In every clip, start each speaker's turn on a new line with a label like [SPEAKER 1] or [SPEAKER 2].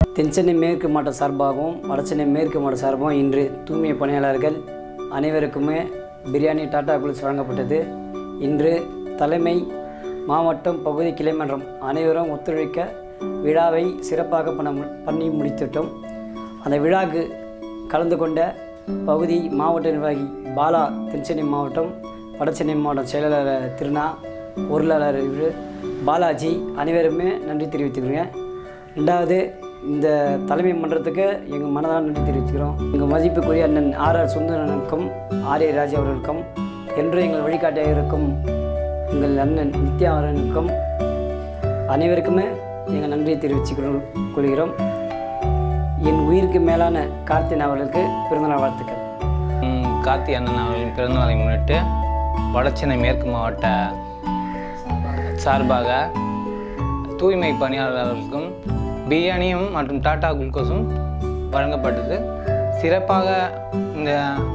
[SPEAKER 1] தென்சென்னை மேற்கு மாவட்ட சார்பாகவும் வடசென்னை மேற்கு மாவட்ட சார்பாகவும் இன்று தூய்மை பணியாளர்கள் அனைவருக்குமே பிரியாணி டாடா குளிஸ் வழங்கப்பட்டது இன்று தலைமை மாவட்டம் பகுதி கிளைமன்றம் அனைவரும் ஒத்துழைக்க விழாவை சிறப்பாக பண்ண மு- பண்ணி முடித்துவிட்டோம் அந்த விழாக்கு கலந்து கொண்ட பகுதி மாவட்ட நிர்வாகி பாலா தென்சென்னை மாவட்டம் வடசென்னை மாவட்ட செயலாளர் திருநா பொருளாளர் இவர் பாலாஜி அனைவருமே நன்றி தெரிவித்துக்கிறேன் ரெண்டாவது இந்த தலைமை மன்றத்துக்கு எங்கள் மனதார நன்றி தெரிவித்துக்கிறோம் எங்கள் மதிப்புக்குரிய அண்ணன் ஆர் ஆர் சுந்தரனுக்கும் ஆர்ஏ ராஜா அவர்களுக்கும் என்று எங்கள் வழிகாட்டியாக இருக்கும் எங்கள் அண்ணன் நித்யா அவர்களுக்கும் அனைவருக்குமே எங்கள் நன்றியை தெரிவித்துக்கிறோம் கொள்கிறோம் என் உயிருக்கு மேலான கார்த்தின் அவர்களுக்கு பிறந்தநாள் வாழ்த்துக்கள்
[SPEAKER 2] ம், கார்த்தி அண்ணன் அவர்களின் பிறந்தநாளை முன்னிட்டு வடசென்னை மேற்கு மாவட்ட சார்பாக தூய்மை பணியாளர்களுக்கும் பிரியாணியும் மற்றும் டாடா குளுக்கோஸும் வழங்கப்பட்டது சிறப்பாக இந்த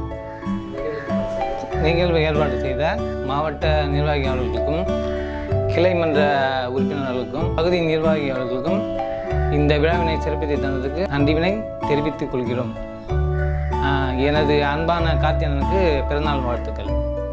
[SPEAKER 2] நிகழ்வை ஏற்பாடு செய்த மாவட்ட நிர்வாகி அவர்களுக்கும் கிளை மன்ற உறுப்பினர்களுக்கும் பகுதி நிர்வாகி அவர்களுக்கும் இந்த விழாவினை சிறப்பித்து தந்ததுக்கு நன்றிவினை தெரிவித்துக் கொள்கிறோம் ஆஹ் எனது அன்பான கார்த்தியனுக்கு பிறந்தநாள் வாழ்த்துக்கள்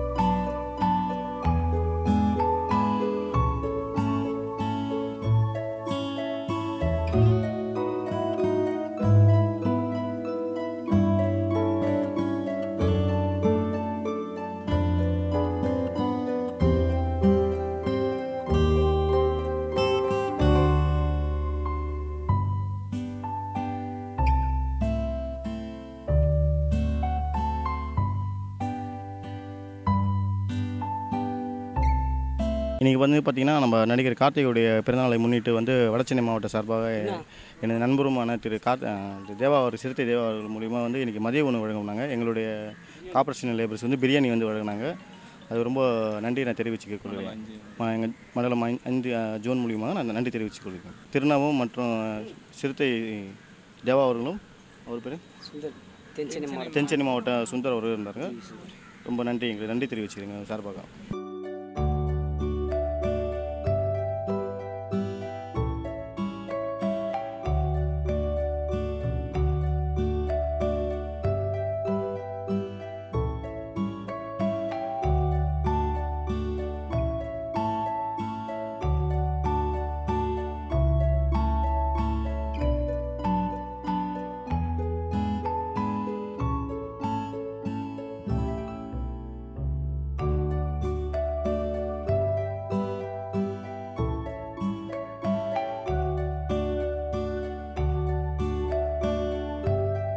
[SPEAKER 3] இன்றைக்கி வந்து பார்த்திங்கன்னா நம்ம நடிகர் கார்த்திகையுடைய பிறந்தநாளை முன்னிட்டு வந்து வடசென்னை மாவட்ட சார்பாக எனது நண்பருமான திரு கார்த் திரு தேவா அவர் சிறுத்தை தேவா அவர்கள் மூலிமா வந்து இன்றைக்கி மதிய உணவு வழங்கினாங்க எங்களுடைய கார்பரேஷன் லேபர்ஸ் வந்து பிரியாணி வந்து வழங்கினாங்க அது ரொம்ப நன்றி நான் தெரிவிச்சுக்க கொள்கிறேன் எங்கள் மண்டலம் ஐந்து- ஐந்து அஹ், ஜூன் மூலியமாக நான் நன்றி தெரிவித்துக் கொள்கிறேன் திருநாவும் மற்றும் சிறுத்தை தேவா அவர்களும் அவர் பேர்
[SPEAKER 1] சுந்தர் தென்சென்னை மாவட்டம்
[SPEAKER 3] தென்சென்னை மாவட்ட சுந்தர் அவர்கள் இருந்தாங்க ரொம்ப நன்றி எங்களுக்கு நன்றி தெரிவிச்சுக்கிறேங்க சார்பாக